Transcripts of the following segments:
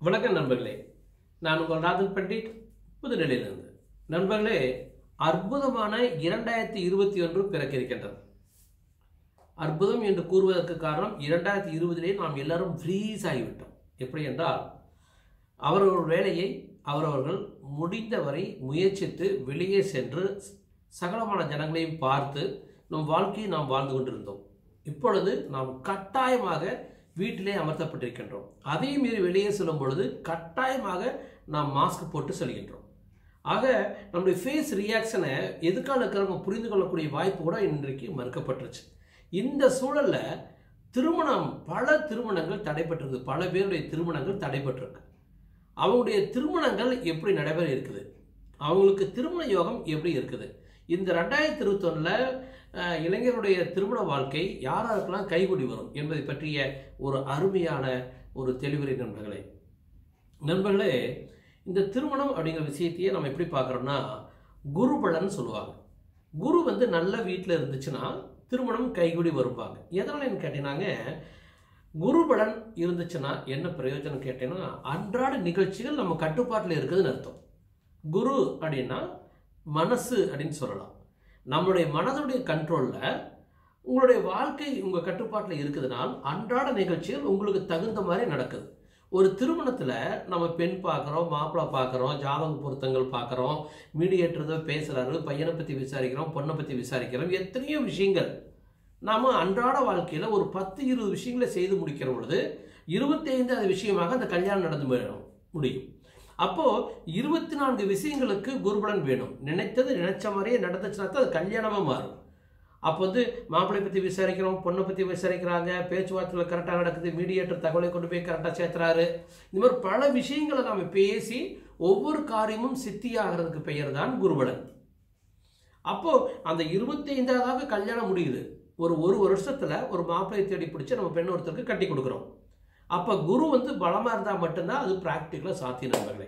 வணக்கம் நண்பர்களே நான் உங்கள் ராஜன் பண்டிட் புதுடெல்லியிலிருந்து நண்பர்களே அற்புதமான இரண்டாயிரத்தி இருபத்தி ஒன்று பிறக்க இருக்கின்றது அற்புதம் என்று கூறுவதற்கு காரணம் இரண்டாயிரத்தி இருபதிலே நாம் எல்லாரும் ஃப்ரீஸ் ஆகிவிட்டோம் எப்படி என்றால் அவரவர் வேலையை அவரவர்கள் முடிந்தவரை முயற்சித்து வெளியே சென்று சகலமான ஜனங்களையும் பார்த்து நம் வாழ்க்கையை நாம் வாழ்ந்து கொண்டிருந்தோம் இப்பொழுது நாம் கட்டாயமாக வீட்டிலே அமர்த்தப்பட்டிருக்கின்றோம் அதையும் மீறி வெளியே செல்லும் பொழுது கட்டாயமாக நாம் மாஸ்க் போட்டு செல்கின்றோம் ஆக நம்முடைய ஃபேஸ் ரியாக்ஷனை எதுக்காக இருக்கிறவங்க புரிந்து கொள்ளக்கூடிய வாய்ப்பு கூட இன்றைக்கு மறுக்கப்பட்டுருச்சு இந்த சூழல்ல திருமணம் பல திருமணங்கள் தடைபட்டிருக்கு பல பேருடைய திருமணங்கள் தடைபட்டிருக்கு அவங்களுடைய திருமணங்கள் எப்படி நடைபெற இருக்குது அவங்களுக்கு திருமண யோகம் எப்படி இருக்குது இந்த ரெண்டாயிரத்தி இருபத்தொன்னில் இளைஞருடைய திருமண வாழ்க்கை யாராருக்கெல்லாம் கைகூடி வரும் என்பதை பற்றிய ஒரு அருமையான ஒரு தெளிவுரை நண்பர்களே நண்பர்களே இந்த திருமணம் அப்படிங்கிற விஷயத்தையே நம்ம எப்படி பார்க்குறோம்னா குரு பலன் சொல்லுவாங்க குரு வந்து நல்ல வீட்டில் இருந்துச்சுன்னா திருமணம் கைகூடி வருவாங்க எதனாலன்னு கேட்டீங்கன்னாங்க குரு பலன் இருந்துச்சுன்னா என்ன பிரயோஜனம் கேட்டீங்கன்னா அன்றாட நிகழ்ச்சிகள் நம்ம கட்டுப்பாட்டில் இருக்குதுன்னு அர்த்தம் குரு அப்படின்னா மனசு அப்படின்னு சொல்லலாம் நம்மளுடைய மனதுடைய கண்ட்ரோலில் உங்களுடைய வாழ்க்கை உங்கள் கட்டுப்பாட்டில் இருக்குதுனால் அன்றாட நிகழ்ச்சிகள் உங்களுக்கு தகுந்த மாதிரி நடக்குது ஒரு திருமணத்தில் நம்ம பெண் பார்க்குறோம் மாப்பிள்ளை பார்க்குறோம் ஜாதக பொருத்தங்கள் பார்க்குறோம் மீடியேட்டர் தான் பேசுகிறாரு பையனை பற்றி விசாரிக்கிறோம் பொண்ணை பற்றி விசாரிக்கிறோம் எத்தனையோ விஷயங்கள் நாம் அன்றாட வாழ்க்கையில் ஒரு பத்து இருபது விஷயங்களை செய்து முடிக்கிற பொழுது இருபத்தைந்தாவது விஷயமாக அந்த கல்யாணம் நடந்து போயிடும் முடியும் அப்போ இருபத்தி நான்கு விஷயங்களுக்கு குருபலன் வேணும் நினைத்தது நினைச்ச மாதிரியே நடந்துச்சுன்னா தான் அது கல்யாணமாக மாறும் அப்போ வந்து மாப்பிள்ளை பற்றி விசாரிக்கிறோம் பொண்ணை பற்றி விசாரிக்கிறாங்க பேச்சுவார்த்தையில் கரெக்டாக நடக்குது மீடியேட்டர் தகவலை கொண்டு போய் கரெக்டாக சேர்த்துறாரு இந்த மாதிரி பல விஷயங்களை நாம் பேசி ஒவ்வொரு காரியமும் சித்தியாகிறதுக்கு பெயர் தான் குருபலன் அப்போ அந்த இருபத்தைந்தாவது கல்யாணம் முடியுது ஒரு ஒரு வருஷத்துல ஒரு மாப்பிள்ளையை தேடி பிடிச்சி நம்ம பெண் ஒருத்தருக்கு கட்டி கொடுக்குறோம் அப்போ குரு வந்து பலமாக இருந்தால் மட்டும்தான் அது ப்ராக்டிக்கலாக சாத்திய நண்பர்களே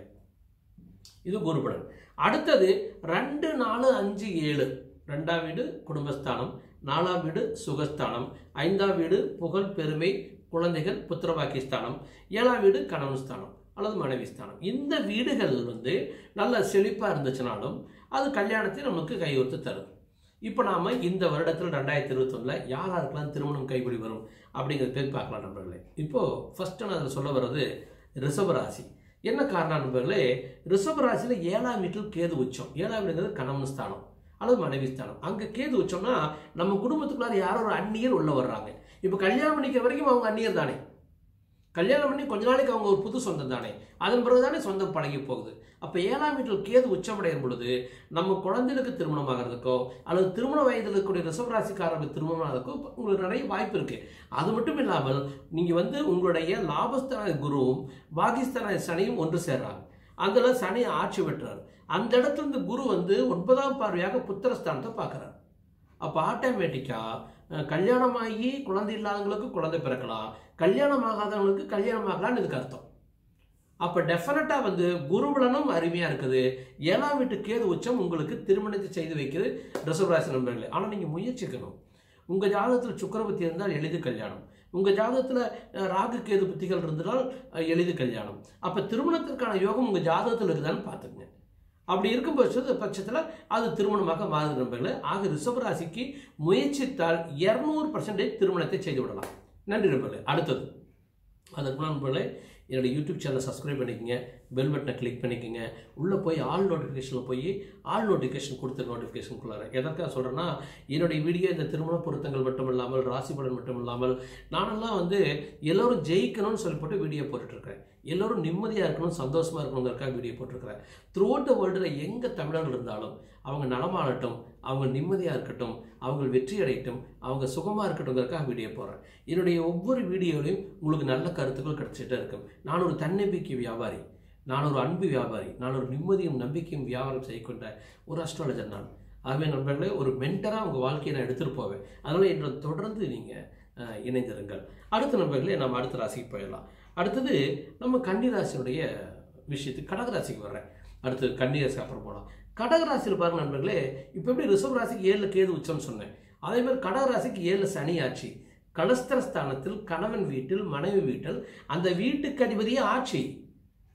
இது குருபலன் அடுத்தது ரெண்டு நாலு அஞ்சு ஏழு ரெண்டாம் வீடு குடும்பஸ்தானம் நாலாம் வீடு சுகஸ்தானம் ஐந்தாம் வீடு புகழ் பெருமை குழந்தைகள் புத்திரபாக்கியஸ்தானம் ஏழாம் வீடு கணவன் ஸ்தானம் அல்லது மனைவி ஸ்தானம் இந்த வீடுகள் வந்து நல்ல செழிப்பாக இருந்துச்சுனாலும் அது கல்யாணத்தை நமக்கு கையொத்து தரும் இப்போ நாம் இந்த வருடத்தில் ரெண்டாயிரத்தி இருபத்தொன்னில் யார் யாருக்கெல்லாம் திருமணம் கைப்பிடி வரும் அப்படிங்கிறத போய் பார்க்கலாம் நண்பர்களே இப்போது ஃபஸ்ட்டு நான் அதில் சொல்ல வர்றது ரிஷபராசி என்ன காரணம் நண்பர்களே ரிஷபராசியில் ஏழாம் வீட்டில் கேது உச்சம் ஏழாம் வீடுங்கிறது கணவன் ஸ்தானம் அல்லது மனைவி ஸ்தானம் அங்கே கேது வச்சோம்னா நம்ம குடும்பத்துக்குள்ளார யாரோ ஒரு அந்நியர் உள்ள வர்றாங்க இப்போ கல்யாணம் பண்ணிக்கிற வரைக்கும் அவங்க அந்நியர் தானே கல்யாணம் பண்ணி கொஞ்ச நாளைக்கு அவங்க ஒரு புது சொந்தம் தானே அதன் பிறகு தானே சொந்தம் பழகி போகுது அப்போ ஏழாம் வீட்டில் கேது உச்சமடையும் பொழுது நம்ம குழந்தைகளுக்கு திருமணம் ஆகிறதுக்கோ அல்லது திருமண வயதில் இருக்கக்கூடிய ரிசவராசிக்காரர்களுக்கு திருமணம் ஆகிறதுக்கோ உங்களுக்கு நிறைய வாய்ப்பு இருக்கு அது மட்டும் இல்லாமல் நீங்கள் வந்து உங்களுடைய லாபஸ்தான குருவும் பாகிஸ்தான சனியும் ஒன்று சேர்றாங்க அதில் சனி ஆட்சி பெற்றார் அந்த இடத்துல இருந்து குரு வந்து ஒன்பதாம் பார்வையாக புத்திரஸ்தானத்தை பார்க்குறார் அப்போ ஆட்டோமேட்டிக்காக கல்யாணமாகி குழந்தை இல்லாதவங்களுக்கு குழந்தை பிறக்கலாம் கல்யாணம் ஆகாதவங்களுக்கு கல்யாணம் ஆகலான்னு இதுக்கு அர்த்தம் அப்போ டெஃபினட்டாக வந்து குருபலனும் அருமையாக இருக்குது ஏழாம் வீட்டு கேது உச்சம் உங்களுக்கு திருமணத்தை செய்து வைக்கிறது ரிசவராசி நண்பர்களே ஆனால் நீங்கள் முயற்சிக்கணும் உங்கள் ஜாதகத்தில் சுக்கரபத்தி இருந்தால் எளிது கல்யாணம் உங்கள் ஜாதகத்தில் ராகு கேது புத்திகள் இருந்தால் எளிது கல்யாணம் அப்போ திருமணத்திற்கான யோகம் உங்கள் ஜாதகத்தில் இருக்குதான்னு பார்த்துக்குங்க அப்படி இருக்கும் பட்சத்து பட்சத்தில் அது திருமணமாக மாறுது நண்பர்களே ஆக ரிஷபராசிக்கு முயற்சித்தால் இரநூறு பர்சன்டேஜ் திருமணத்தை செய்து விடலாம் நன்றி நண்பர்களே அடுத்தது அதுக்கு நண்பர்களே என்னோடய யூடியூப் சேனலை சப்ஸ்கிரைப் பண்ணிக்கோங்க பெல் பட்டனை கிளிக் பண்ணிக்கோங்க உள்ளே போய் ஆல் நோட்டிஃபிகேஷனில் போய் ஆல் நோட்டிஃபிகேஷன் கொடுத்த நோட்டிஃபிகேஷனுக்குள்ளார எதற்காக சொல்கிறேன்னா என்னுடைய வீடியோ இந்த திருமண பொருத்தங்கள் மட்டும் இல்லாமல் ராசி பலன் மட்டும் இல்லாமல் நானெல்லாம் வந்து எல்லோரும் ஜெயிக்கணும்னு சொல்லி போட்டு வீடியோ போட்டுட்ருக்கேன் எல்லோரும் நிம்மதியாக இருக்கணும் சந்தோஷமாக இருக்கணுங்கிறதுக்காக வீடியோ போட்டிருக்கிறேன் த்ரூ அவுட் த வேர்ல்டில் எங்கே தமிழர்கள் இருந்தாலும் அவங்க நலமாகட்டும் அவங்க நிம்மதியாக இருக்கட்டும் அவங்க வெற்றி அடையட்டும் அவங்க சுகமாக இருக்கட்டும்ங்கிறதுக்காக வீடியோ போடுறேன் என்னுடைய ஒவ்வொரு வீடியோலையும் உங்களுக்கு நல்ல கருத்துக்கள் கிடச்சிட்டே இருக்கும் நான் ஒரு தன்னம்பிக்கை வியாபாரி நான் ஒரு அன்பு வியாபாரி நான் ஒரு நிம்மதியும் நம்பிக்கையும் வியாபாரம் செய்யக்கொண்ட ஒரு அஸ்ட்ராலஜர் நான் ஆகவே நண்பர்களே ஒரு மென்டராக உங்கள் வாழ்க்கையை நான் எடுத்துகிட்டு போவேன் அதனால் என்னை தொடர்ந்து நீங்கள் இணைந்திருங்கள் அடுத்த நண்பர்களே நம்ம அடுத்த ராசிக்கு போயிடலாம் அடுத்தது நம்ம கன்னி ராசியுடைய விஷயத்துக்கு கடகராசிக்கு வர்றேன் அடுத்து கன்னி ராசி அப்புறம் போகலாம் கடகராசியில் பாருங்க நண்பர்களே இப்போ எப்படி ரிசர்வ் ராசிக்கு ஏழில் கேது உச்சம்னு சொன்னேன் அதே மாதிரி கடகராசிக்கு ஏழு சனி ஆட்சி கலஸ்தர ஸ்தானத்தில் கணவன் வீட்டில் மனைவி வீட்டில் அந்த வீட்டுக்கு அதிபதியே ஆட்சி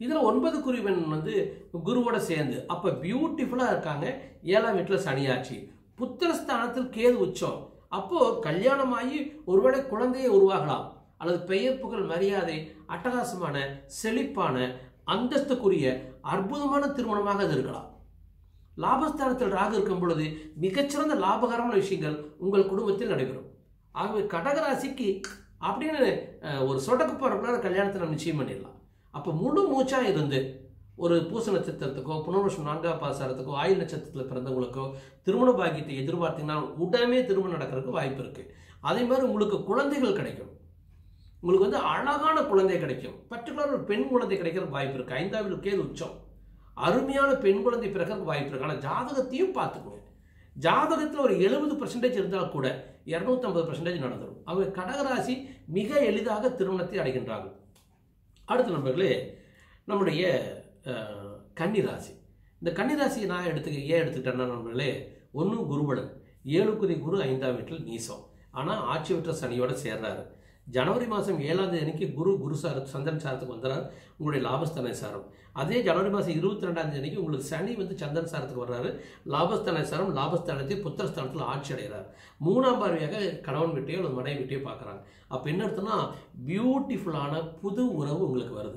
இதில் ஒன்பது குறிவன் வந்து குருவோட சேர்ந்து அப்போ பியூட்டிஃபுல்லாக இருக்காங்க ஏழாம் வீட்டில் சனியாட்சி புத்திரஸ்தானத்தில் கேது உச்சம் அப்போ கல்யாணமாகி ஒருவேளை குழந்தையை உருவாகலாம் அல்லது பெயர் புகழ் மரியாதை அட்டகாசமான செழிப்பான அந்தஸ்துக்குரிய அற்புதமான திருமணமாக அது இருக்கலாம் லாபஸ்தானத்தில் ராகு இருக்கும் பொழுது மிகச்சிறந்த லாபகரமான விஷயங்கள் உங்கள் குடும்பத்தில் நடைபெறும் ஆகவே கடகராசிக்கு அப்படின்னு அஹ், ஒரு சொடக்கு போகிறப்ப கல்யாணத்தை நம்ம நிச்சயம் பண்ணிடலாம் அப்போ முழு மூச்சாக இருந்து ஒரு பூச நட்சத்திரத்துக்கோ புனர்வசம் நான்காம் பாசாரத்துக்கோ ஆயுள் நட்சத்திரத்தில் பிறந்தவங்களுக்கோ திருமண பாக்கியத்தை எதிர்பார்த்தீங்கன்னா உடனே திருமணம் நடக்கிறதுக்கு வாய்ப்பு இருக்குது அதே மாதிரி உங்களுக்கு குழந்தைகள் கிடைக்கும் உங்களுக்கு வந்து அழகான குழந்தை கிடைக்கும் பர்டிகுலர் ஒரு பெண் குழந்தை கிடைக்கிறதுக்கு வாய்ப்பு இருக்குது ஐந்தாவது கேது உச்சம் அருமையான பெண் குழந்தை பிறக்கிறதுக்கு வாய்ப்பு இருக்கு ஆனால் ஜாதகத்தையும் பார்த்துக்குங்க ஜாதகத்தில் ஒரு எழுபது பர்சன்டேஜ் இருந்தால் கூட இரநூத்தம்பது பர்சன்டேஜ் நடந்துடும் அவங்க கடகராசி மிக எளிதாக திருமணத்தை அடைகின்றார்கள் அடுத்த நண்பர்களே நம்முடைய அஹ், கன்னிராசி இந்த கன்னிராசியை நான் எடுத்துக்க ஏன் எடுத்துக்கிட்டேன்னா நண்பர்களே ஒன்று குருபலன் ஏழுக்குதி குரு ஐந்தாம் வீட்டில் நீசம் ஆனால் ஆட்சி விட்ட சனியோட சேர்றாரு ஜனவரி மாதம் ஏழாம் தேதி அன்னைக்கு குரு குரு சார சந்திரன் சாரத்துக்கு வந்துறாரு உங்களுடைய லாபஸ்தான சாரம் அதே ஜனவரி மாதம் இருபத்தி ரெண்டாம் தேதி அன்னைக்கு உங்களுக்கு சனி வந்து சந்திரன் சாரத்துக்கு வர்றாரு லாபஸ்தான சாரம் லாபஸ்தானத்தை புத்திரஸ்தானத்தில் ஆட்சி அடைகிறார் மூணாம் பார்வையாக கணவன் வீட்டையோ அல்லது மனைவி வீட்டையோ பார்க்குறாங்க அப்போ என்ன அர்த்தம்னா பியூட்டிஃபுல்லான புது உறவு உங்களுக்கு வருது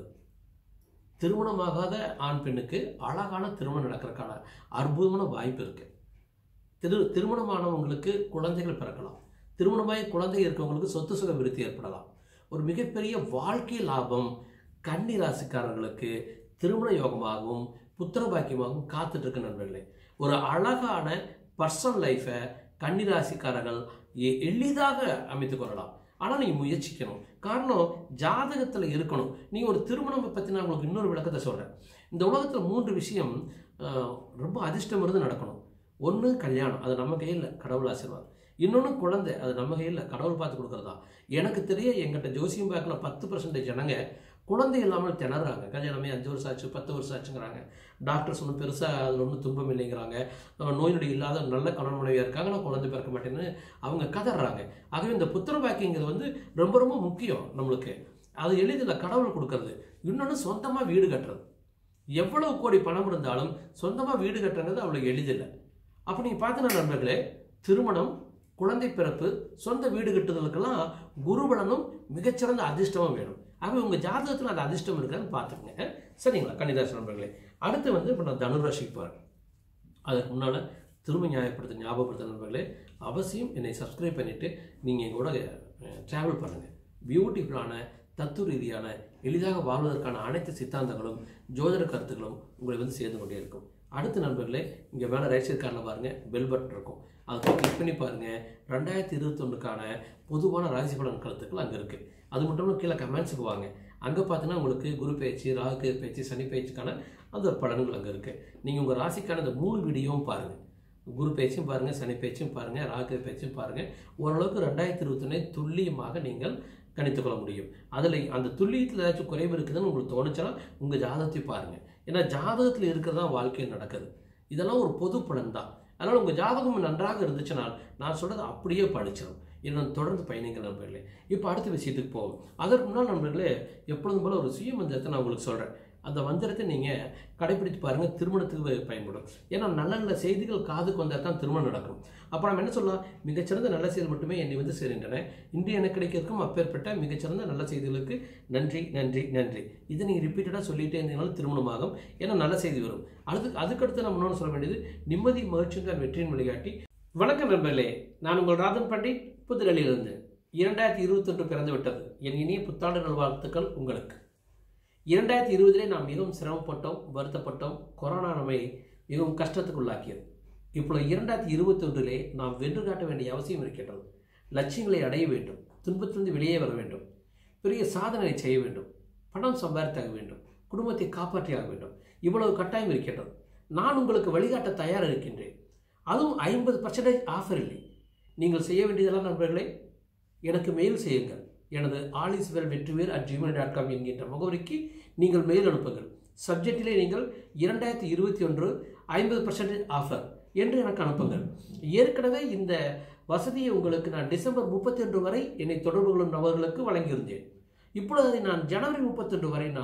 திருமணமாகாத ஆண் பெண்ணுக்கு அழகான திருமணம் நடக்கிறதுக்கான அற்புதமான வாய்ப்பு இருக்குது திரு திருமணமானவங்களுக்கு குழந்தைகள் பிறக்கலாம் திருமணமாகி குழந்தை இருக்கவங்களுக்கு சொத்து சுக விருத்தி ஏற்படலாம் ஒரு மிகப்பெரிய வாழ்க்கை லாபம் கன்னி ராசிக்காரர்களுக்கு திருமண யோகமாகவும் புத்திர பாக்கியமாகவும் காத்துட்டு இருக்கு நண்பர்களே ஒரு அழகான பர்சனல் லைஃப்பை கன்னி ராசிக்காரர்கள் எ- எளிதாக அமைத்துக் கொள்ளலாம் ஆனால் நீங்கள் முயற்சிக்கணும் காரணம் ஜாதகத்தில் இருக்கணும் நீங்கள் ஒரு திருமணம் பற்றி நான் உங்களுக்கு இன்னொரு விளக்கத்தை சொல்கிறேன் இந்த உலகத்தில் மூன்று விஷயம் ஆஹ், ரொம்ப அதிர்ஷ்டம் இருந்து நடக்கணும் ஒன்று கல்யாணம் அது நம்ம கையில் கடவுள் ஆசீர்வாதம் இன்னொன்று குழந்தை அது நம்ம கையில் கடவுள் பார்த்து கொடுக்குறதா எனக்கு தெரிய எங்கிட்ட ஜோசியம் பார்க்கல பத்து பர்சன்டேஜ் ஜனங்க குழந்தை இல்லாமல் திணறாங்க கல்யாணமே அஞ்சு வருஷம் ஆச்சு பத்து வருஷம் ஆச்சுங்கிறாங்க டாக்டர்ஸ் ஒன்றும் பெருசாக அதில் ஒன்றும் துன்பம் இல்லைங்கிறாங்க அஹ் நோய் நொடி இல்லாத நல்ல கணவன் மனைவியாக இருக்காங்க நான் குழந்தை பிறக்க மாட்டேன்னு அவங்க கதறாங்க ஆகவே இந்த புத்திர பாக்கியங்கிறது வந்து ரொம்ப ரொம்ப முக்கியம் நம்மளுக்கு அது எளிதில் கடவுள் கொடுக்கறது இன்னொன்று சொந்தமாக வீடு கட்டுறது எவ்வளவு கோடி பணம் இருந்தாலும் சொந்தமாக வீடு கட்டுறது அவ்வளோ எளிதில்லை அப்போ நீங்கள் பார்த்தீங்கன்னா நண்பர்களே திருமணம் குழந்தை பிறப்பு சொந்த வீடு கட்டுதலுக்கெல்லாம் குருபலனும் மிகச்சிறந்த அதிர்ஷ்டமும் வேணும் ஆகவே உங்கள் ஜாதகத்தில் அந்த அதிர்ஷ்டம் இருக்கான்னு பார்த்துக்குங்க சரிங்களா கன்னிராசி நண்பர்களே அடுத்து வந்து இப்போ நான் தனுராசிக்கு போகிறேன் அதுக்கு முன்னால் திரும்ப நியாயப்படுத்த ஞாபகப்படுத்த நண்பர்களே அவசியம் என்னை சப்ஸ்கிரைப் பண்ணிவிட்டு நீங்கள் எங்களோட ட்ராவல் பண்ணுங்கள் பியூட்டிஃபுல்லான தத்துவ ரீதியான எளிதாக வாழ்வதற்கான அனைத்து சித்தாந்தங்களும் ஜோதிட கருத்துக்களும் உங்களை வந்து சேர்ந்து கொண்டே இருக்கும் அடுத்த நண்பர்களே இங்கே மேலே ரைட் சைட் கார்டில் பாருங்கள் பெல் பட்டன் இருக்கும் அதை கிளிக் பண்ணி பாருங்கள் ரெண்டாயிரத்தி இருபத்தொன்றுக்கான பொதுவான ராசி பலன் கருத்துக்கள் அங்கே இருக்குது அது மட்டும் இல்லாமல் கீழே கமெண்ட்ஸுக்கு வாங்க அங்கே பார்த்தீங்கன்னா உங்களுக்கு குரு பயிற்சி ராகு பயிற்சி சனி பயிற்சிக்கான அந்த பலன்கள் அங்கே இருக்குது நீங்கள் உங்கள் ராசிக்கான இந்த மூணு வீடியோவும் பாருங்கள் குரு பேச்சும் பாருங்கள் சனி பேச்சும் பாருங்கள் ராகு பேச்சும் பாருங்கள் ஓரளவுக்கு ரெண்டாயிரத்தி இருபத்தொன்னே துல்லியமாக நீங்கள் கணித்துக் கொள்ள முடியும் அதில் அந்த துல்லியத்தில் ஏதாச்சும் குறைவு இருக்குதுன்னு உங்களுக்கு தோணுச்சுன்னா உங்கள் ஜாதகத்தை பாருங்கள் ஏன்னா ஜாதகத்தில் இருக்கிறது தான் வாழ்க்கையில் நடக்குது இதெல்லாம் ஒரு பொது பலன் தான் அதனால் உங்கள் ஜாதகம் நன்றாக இருந்துச்சுன்னா நான் சொல்கிறது அப்படியே படிச்சிடும் இன்னும் தொடர்ந்து பயணிங்கள் நண்பர்களே இப்போ அடுத்த விஷயத்துக்கு போவோம் அதற்கு முன்னால் நண்பர்களே எப்பொழுதும் போல ஒரு சுய மந்திரத்தை நான் உங்களுக்கு சொல்கிறேன் அந்த மந்திரத்தை நீங்கள் கடைப்பிடித்து பாருங்கள் திருமணத்துக்கு பயன்படும் ஏன்னா நல்ல நல்ல செய்திகள் காதுக்கு வந்தால் தான் திருமணம் நடக்கும் அப்போ நம்ம என்ன சொல்லலாம் மிகச்சிறந்த நல்ல செய்தி மட்டுமே என்னை வந்து சேர்கின்றன இன்று எனக்கு கிடைக்கிறதுக்கும் அப்பேற்பட்ட மிகச்சிறந்த நல்ல செய்திகளுக்கு நன்றி நன்றி நன்றி இதை நீங்கள் ரிப்பீட்டடாக சொல்லிகிட்டே இருந்தீங்கனாலும் திருமணமாகும் ஏன்னா நல்ல செய்தி வரும் அதுக்கு அதுக்கடுத்து நம்ம இன்னொன்று சொல்ல வேண்டியது நிம்மதி மகிழ்ச்சியின் வெற்றியின் வழிகாட்டி வணக்கம் நண்பர்களே நான் உங்கள் ராதன் பண்டிட் புதுடெல்லியிலிருந்து இரண்டாயிரத்தி இருபத்தொன்று பிறந்து விட்டது என் இனிய புத்தாண்டு நல்வாழ்த்துக்கள் உங்களுக்கு இரண்டாயிரத்தி இருபதிலே நாம் மிகவும் சிரமப்பட்டோம் வருத்தப்பட்டோம் கொரோனா நம்மை மிகவும் கஷ்டத்துக்குள்ளாக்கியது இப்பொழுது இரண்டாயிரத்தி இருபத்தொன்றிலே நாம் வென்று காட்ட வேண்டிய அவசியம் இருக்கின்றது லட்சியங்களை அடைய வேண்டும் துன்பத்திலிருந்து வெளியே வர வேண்டும் பெரிய சாதனை செய்ய வேண்டும் பணம் சம்பாதித்தாக வேண்டும் குடும்பத்தை காப்பாற்றியாக வேண்டும் இவ்வளவு கட்டாயம் இருக்கின்றது நான் உங்களுக்கு வழிகாட்ட தயார் இருக்கின்றேன் அதுவும் ஐம்பது பர்சன்டேஜ் ஆஃபர் இல்லை நீங்கள் செய்ய வேண்டியதெல்லாம் நண்பர்களே எனக்கு மெயில் செய்யுங்கள் எனது ஆலிஸ் வெல் வெற்றிவேர் அட் ஜிமெயில் டாட் காம் என்கின்ற முகவரிக்கு நீங்கள் மெயில் அனுப்புங்கள் சப்ஜெக்டிலே நீங்கள் இரண்டாயிரத்தி இருபத்தி ஒன்று ஐம்பது பர்சன்டேஜ் ஆஃபர் என்று எனக்கு அனுப்புங்கள் ஏற்கனவே இந்த வசதியை உங்களுக்கு நான் டிசம்பர் முப்பத்தி ஒன்று வரை என்னை தொடர்பு கொள்ளும் நபர்களுக்கு வழங்கியிருந்தேன் இப்பொழுது அதை நான் ஜனவரி முப்பத்தொன்று வரை நான்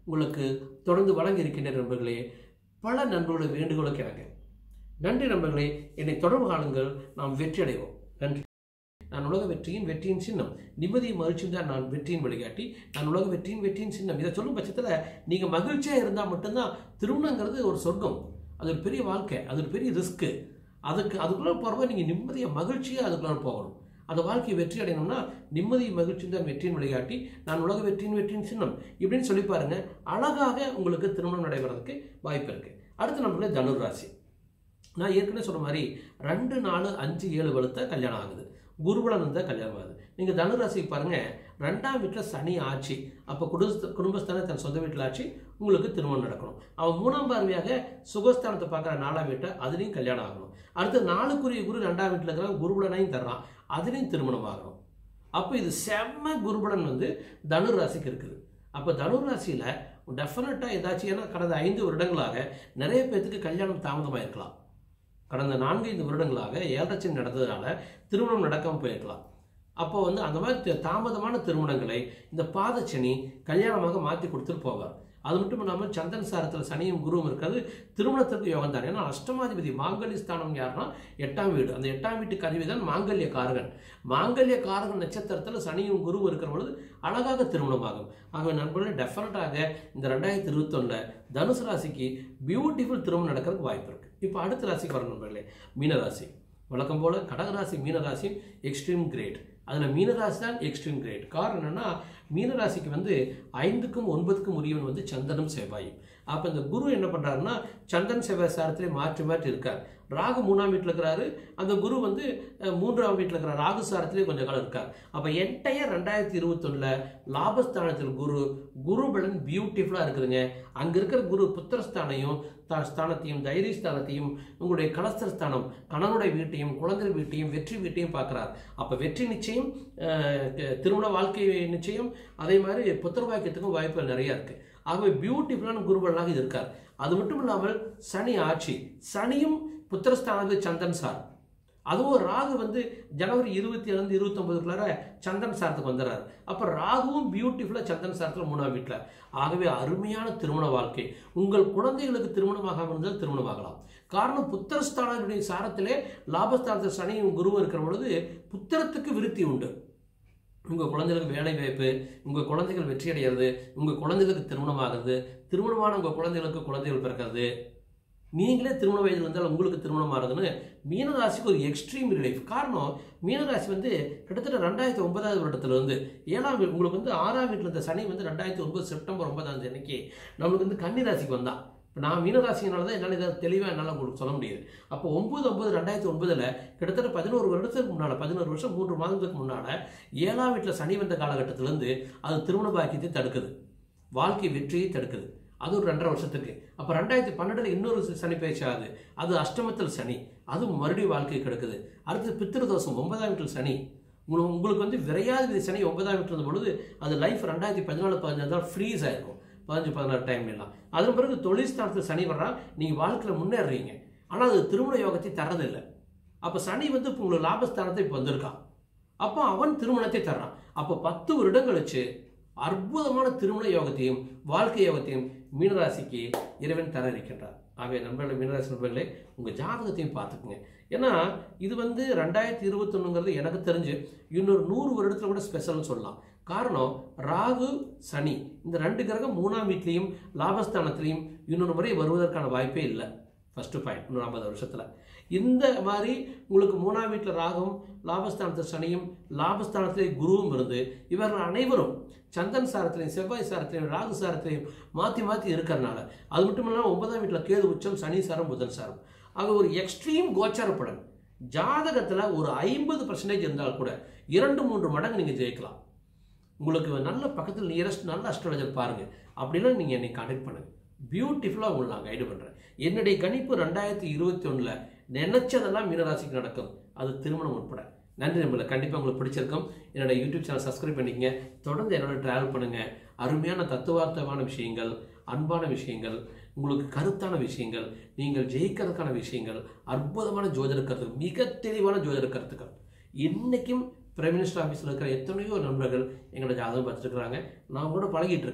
உங்களுக்கு தொடர்ந்து வழங்கி இருக்கின்ற நண்பர்களே பல நண்பர்களுடைய வேண்டுகோளுக்கு எனக்கு நன்றி நண்பர்களே என்னை தொடர்பு காணுங்கள் நாம் வெற்றி அடைவோம் நன்றி நான் உலக வெற்றியின் வெற்றியின் சின்னம் நிம்மதியும் மகிழ்ச்சியும் தான் நான் வெற்றியின் வழிகாட்டி நான் உலக வெற்றியின் வெற்றியின் சின்னம் இதை சொல்லும் பட்சத்தில் நீங்கள் மகிழ்ச்சியாக இருந்தால் மட்டும்தான் திருமணங்கிறது ஒரு சொர்க்கம் அது ஒரு பெரிய வாழ்க்கை அது ஒரு பெரிய ரிஸ்க்கு அதுக்கு அதுக்குள்ளே போகிறப்ப நீங்கள் நிம்மதியாக மகிழ்ச்சியாக அதுக்குள்ளே போகணும் அந்த வாழ்க்கையை வெற்றி அடையணும்னா நிம்மதி மகிழ்ச்சி தான் வெற்றியின் வழிகாட்டி நான் உலக வெற்றியின் வெற்றியின் சின்னம் இப்படின்னு சொல்லி பாருங்க அழகாக உங்களுக்கு திருமணம் நடைபெறதுக்கு வாய்ப்பு இருக்கு அடுத்து நம்மளே தனுர் ராசி நான் ஏற்கனவே சொன்ன மாதிரி ரெண்டு நாலு அஞ்சு ஏழு வலுத்த கல்யாணம் ஆகுது குருபலன் இருந்தால் கல்யாணம் ஆகுது நீங்கள் தனுராசி பாருங்க ரெண்டாம் வீட்டில் சனி ஆட்சி அப்போ குடும்ப குடும்பஸ்தானம் தன் சொந்த வீட்டில் ஆட்சி உங்களுக்கு திருமணம் நடக்கணும் அவன் மூணாம் பார்வையாக சுகஸ்தானத்தை பார்க்குற நாலாம் வீட்டை அதுலேயும் கல்யாணம் ஆகணும் அடுத்து நாலுக்குரிய குரு ரெண்டாம் வீட்டில் இருக்கிற குருபலனையும் தர்றான் அதுலேயும் திருமணம் ஆகணும் அப்போ இது செம்ம குருபலன் வந்து தனுர் ராசிக்கு இருக்குது அப்போ தனுர் ராசியில் டெஃபினட்டாக ஏதாச்சும் ஏன்னா கடந்த ஐந்து வருடங்களாக நிறைய பேர்த்துக்கு கல்யாணம் தாமதமாக இருக்கலாம் கடந்த நான்கு ஐந்து வருடங்களாக ஏழரை நடந்ததுனால திருமணம் நடக்காமல் போயிருக்கலாம் அப்போ வந்து அந்த மாதிரி தி- தாமதமான திருமணங்களை இந்த பாதச்சனி கல்யாணமாக மாற்றி கொடுத்துட்டு போவார் அது மட்டும் இல்லாமல் சந்திரன் சாரத்தில் சனியும் குருவும் இருக்கிறது திருமணத்திற்கு யோகம் தான் ஏன்னா அஷ்டமாதிபதி மாங்கல்ய ஸ்தானம் யாருன்னா எட்டாம் வீடு அந்த எட்டாம் வீட்டுக்கு அறிவு தான் மாங்கல்ய காரகன் மாங்கல்ய காரகன் நட்சத்திரத்தில் சனியும் குருவும் இருக்கிற பொழுது அழகாக திருமணமாகும் ஆகவே நண்பர்களே டெஃபினட்டாக இந்த ரெண்டாயிரத்தி இருபத்தொன்னில் தனுசு ராசிக்கு பியூட்டிஃபுல் திருமணம் நடக்கிறதுக்கு வாய்ப்பு இருக்கு இப்போ அடுத்த ராசிக்கு வர நண்பர்களே மீனராசி வழக்கம் போல கடகராசி மீனராசியும் எக்ஸ்ட்ரீம் கிரேட் அதில் மீனராசி தான் எக்ஸ்ட்ரீம் கிரேட் காரணம் என்னன்னா மீனராசிக்கு வந்து ஐந்துக்கும் ஒன்பதுக்கும் உரியவன் வந்து சந்திரனும் செவ்வாயும் அப்போ இந்த குரு என்ன பண்ணுறாருன்னா சந்திரன் செவ்வாய் சாரத்திலே மாற்றி மாற்றி இருக்கார் ராகு மூணாம் வீட்டில் இருக்கிறாரு அந்த குரு வந்து அஹ், மூன்றாம் வீட்டில் இருக்கிற ராகு சாரத்திலே கொஞ்சம் காலம் இருக்கார் அப்போ என்டையர் ரெண்டாயிரத்தி இருபத்தொன்னில் லாபஸ்தானத்தில் குரு குரு பலன் பியூட்டிஃபுல்லாக இருக்குதுங்க அங்கே இருக்கிற குரு புத்திரஸ்தானையும் த- ஸ்தானத்தையும் தைரியஸ்தானத்தையும் உங்களுடைய கலஸ்தரஸ்தானம் கணவனுடைய வீட்டையும் குழந்தை வீட்டையும் வெற்றி வீட்டையும் பார்க்குறார் அப்போ வெற்றி நிச்சயம் அஹ், க- திருமண வாழ்க்கை நிச்சயம் அதே மாதிரி புத்திர வாக்கியத்துக்கும் வாய்ப்புகள் நிறைய இருக்கு ஆகவே பியூட்டிஃபுல்லான குருபலனாக இது இருக்கார் அது மட்டும் இல்லாமல் சனி ஆட்சி சனியும் புத்திரஸ்தானத்தில் சந்திரன் சார் அதுவும் ராகு வந்து ஜனவரி இருபத்தி ஏழுலேருந்து இருபத்தொம்பதுக்குள்ளார சந்திரன் சாரத்துக்கு வந்துடுறாரு அப்போ ராகுவும் பியூட்டிஃபுல்லாக சந்திரன் சாரத்தில் மூணாம் வீட்டில் ஆகவே அருமையான திருமண வாழ்க்கை உங்கள் குழந்தைகளுக்கு திருமணமாகாமல் இருந்தால் திருமணமாகலாம் காரணம் புத்திரஸ்தானத்துடைய சாரத்திலே லாபஸ்தானத்தில் சனியும் குருவும் இருக்கிற பொழுது புத்திரத்துக்கு விருத்தி உண்டு உங்கள் குழந்தைகளுக்கு வேலை வாய்ப்பு உங்கள் குழந்தைகள் வெற்றி அடைகிறது உங்கள் குழந்தைகளுக்கு திருமணம் ஆகிறது திருமணமான உங்கள் குழந்தைகளுக்கு குழந்தைகள் பிறக்கிறது நீங்களே திருமண வயதில் இருந்தால் உங்களுக்கு திருமணம் ஆகுதுன்னு மீனராசிக்கு ஒரு எக்ஸ்ட்ரீம் ரிலைஃப் காரணம் மீனராசி வந்து கிட்டத்தட்ட ரெண்டாயிரத்தி ஒன்பதாவது வருடத்துல இருந்து ஏழாம் வீடு உங்களுக்கு வந்து ஆறாம் வீட்டில் இருந்த சனி வந்து ரெண்டாயிரத்தி ஒன்பது செப்டம்பர் ஒன்பதாம் தேதி அன்னைக்கு நம்மளுக்கு வந்து கன்னி ராசிக்கு வந்தான் இப்போ நான் மீனராசினால தான் என்னால் இதை தெளிவாக என்னால் உங்களுக்கு சொல்ல முடியாது அப்போ ஒம்பது ஒன்பது ரெண்டாயிரத்தி ஒன்பதில் கிட்டத்தட்ட பதினோரு வருடத்துக்கு முன்னால் பதினோரு வருஷம் மூன்று மாதத்துக்கு முன்னால் ஏழாம் வீட்டில் சனி வந்த காலகட்டத்திலேருந்து அது திருமண பாக்கியத்தை தடுக்குது வாழ்க்கை வெற்றியை தடுக்குது அது ஒரு ரெண்டரை வருஷத்துக்கு அப்போ ரெண்டாயிரத்தி பன்னெண்டில் இன்னொரு சனி பயிற்சி ஆகுது அது அஷ்டமத்தில் சனி அது மறுபடியும் வாழ்க்கை கிடக்குது அடுத்து பித்திருதோஷம் ஒன்பதாம் வீட்டில் சனி உங்களுக்கு உங்களுக்கு வந்து விரையாதிபதி சனி ஒன்பதாம் வீட்டில் இருந்த பொழுது அது லைஃப் ரெண்டாயிரத்தி பதினாலு பதினஞ்சு தான் ஃப்ரீஸ் ஆயிருக்கும் பதினஞ்சு பதினாறு டைம் எல்லாம் அதன் பிறகு தொழில் ஸ்தானத்தில் சனி வர்றா நீங்கள் வாழ்க்கையில் முன்னேறுறீங்க ஆனால் அது திருமண யோகத்தை தரதில்லை அப்போ சனி வந்து இப்போ உங்களுக்கு லாபஸ்தானத்தை இப்போ வந்திருக்கான் அப்போ அவன் திருமணத்தை தர்றான் அப்போ பத்து வருடம் கழிச்சு அற்புதமான திருமண யோகத்தையும் வாழ்க்கை யோகத்தையும் மீனராசிக்கு இறைவன் தர இருக்கின்றார் ஆகவே நண்பர்களே மீனராசி நண்பர்களே உங்கள் ஜாதகத்தையும் பார்த்துக்குங்க ஏன்னா இது வந்து ரெண்டாயிரத்தி இருபத்தொன்னுங்கிறது எனக்கு தெரிஞ்சு இன்னொரு நூறு வருடத்துல கூட ஸ்பெஷல்னு சொல்லலாம் காரணம் ராகு சனி இந்த ரெண்டு கிரகம் மூணாம் வீட்லேயும் லாபஸ்தானத்திலையும் இன்னொரு முறை வருவதற்கான வாய்ப்பே இல்லை ஃபஸ்ட்டு பாயிண்ட் இன்னொரு ஐம்பது வருஷத்தில் இந்த மாதிரி உங்களுக்கு மூணாம் வீட்டில் ராகும் லாபஸ்தானத்தில் சனியும் லாபஸ்தானத்திலே குருவும் இருந்து இவர்கள் அனைவரும் சந்தன் சாரத்திலையும் செவ்வாய் சாரத்திலையும் ராகு சாரத்திலையும் மாற்றி மாற்றி இருக்கிறனால அது மட்டும் இல்லாமல் ஒன்பதாம் வீட்டில் கேது உச்சம் சனி சாரம் புதன் சாரம் ஆக ஒரு எக்ஸ்ட்ரீம் கோச்சார பலன் ஜாதகத்தில் ஒரு ஐம்பது பர்சன்டேஜ் இருந்தால் கூட இரண்டு மூன்று மடங்கு நீங்கள் ஜெயிக்கலாம் உங்களுக்கு நல்ல பக்கத்தில் நியரஸ்ட் நல்ல அஸ்ட்ராலஜர் பாருங்கள் அப்படின்னா நீங்கள் என்னை கான்டாக்ட் பண்ணுங்கள் பியூட்டிஃபுல்லாக உங்களை நான் கைடு பண்ணுறேன் என்னுடைய கணிப்பு ரெண்டாயிரத்தி இருபத்தி ஒன்றில் நினைச்சதெல்லாம் மீனராசிக்கு நடக்கும் அது திருமணம் உட்பட நன்றி நம்மளை கண்டிப்பாக உங்களுக்கு பிடிச்சிருக்கும் என்னோட யூடியூப் சேனல் சப்ஸ்கிரைப் பண்ணிக்கங்க தொடர்ந்து என்னோட ட்ராவல் பண்ணுங்கள் அருமையான தத்துவார்த்தமான விஷயங்கள் அன்பான விஷயங்கள் உங்களுக்கு கருத்தான விஷயங்கள் நீங்கள் ஜெயிக்கிறதுக்கான விஷயங்கள் அற்புதமான ஜோதிட கருத்துக்கள் மிக தெளிவான ஜோதிட கருத்துக்கள் இன்னைக்கும் பிரைம் மினிஸ்டர் ஆஃபீஸில் இருக்கிற எத்தனையோ நண்பர்கள் எங்களோட ஜாதகம் பார்த்துட்டு இருக்கிறாங்க நான் கூட பழகிட்டு இருக்கேன்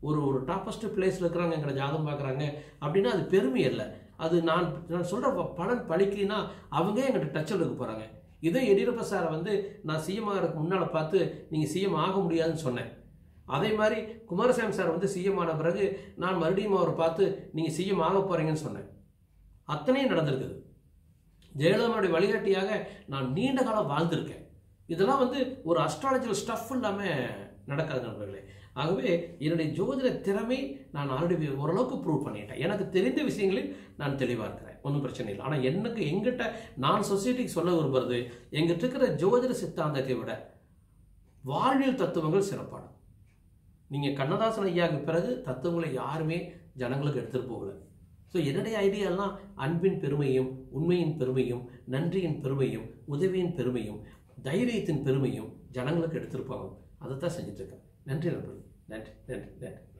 ஒரு ஒரு டாப்பஸ்ட் பிளேஸில் இருக்கிறாங்க எங்களை ஜாதகம் பார்க்குறாங்க அப்படின்னா அது பெருமை இல்லை அது நான் நான் சொல்கிற பலன் பழிக்கலைன்னா அவங்க எங்கிட்ட டச்சில் இருக்க போகிறாங்க இதே எடியூரப்பா சாரை வந்து நான் சிஎம் ஆகிறதுக்கு முன்னால் பார்த்து நீங்கள் சிஎம் ஆக முடியாதுன்னு சொன்னேன் அதே மாதிரி குமாரசாமி சார் வந்து சிஎம் ஆன பிறகு நான் மறுபடியும் அவரை பார்த்து நீங்கள் சிஎம் ஆக போகிறீங்கன்னு சொன்னேன் அத்தனையும் நடந்திருக்குது ஜெயலலிதாவுடைய வழிகாட்டியாக நான் நீண்ட காலம் வாழ்ந்திருக்கேன் இதெல்லாம் வந்து ஒரு அஸ்ட்ராலஜிக்கல் ஸ்டஃப் இல்லாமல் நடக்காது நண்பர்களே ஆகவே என்னுடைய ஜோதிட திறமை நான் ஆல்ரெடி ஓரளவுக்கு ப்ரூவ் பண்ணிட்டேன் எனக்கு தெரிந்த விஷயங்களில் நான் தெளிவாக இருக்கிறேன் ஒன்றும் பிரச்சனை இல்லை ஆனால் எனக்கு எங்கிட்ட நான் சொசைட்டிக்கு சொல்ல விரும்புறது எங்கிட்ட இருக்கிற ஜோதிட சித்தாந்தத்தை விட வாழ்வியல் தத்துவங்கள் சிறப்பானது நீங்கள் கண்ணதாசன் ஐயாவுக்கு பிறகு தத்துவங்களை யாருமே ஜனங்களுக்கு எடுத்துகிட்டு போகல ஸோ என்னுடைய ஐடியாலாம் அன்பின் பெருமையும் உண்மையின் பெருமையும் நன்றியின் பெருமையும் உதவியின் பெருமையும் தைரியத்தின் பெருமையும் ஜனங்களுக்கு எடுத்துகிட்டு போகணும் அதை தான் செஞ்சுட்ருக்கேன் நன்றி நண்பர்கள் நன்றி நன்றி நன்றி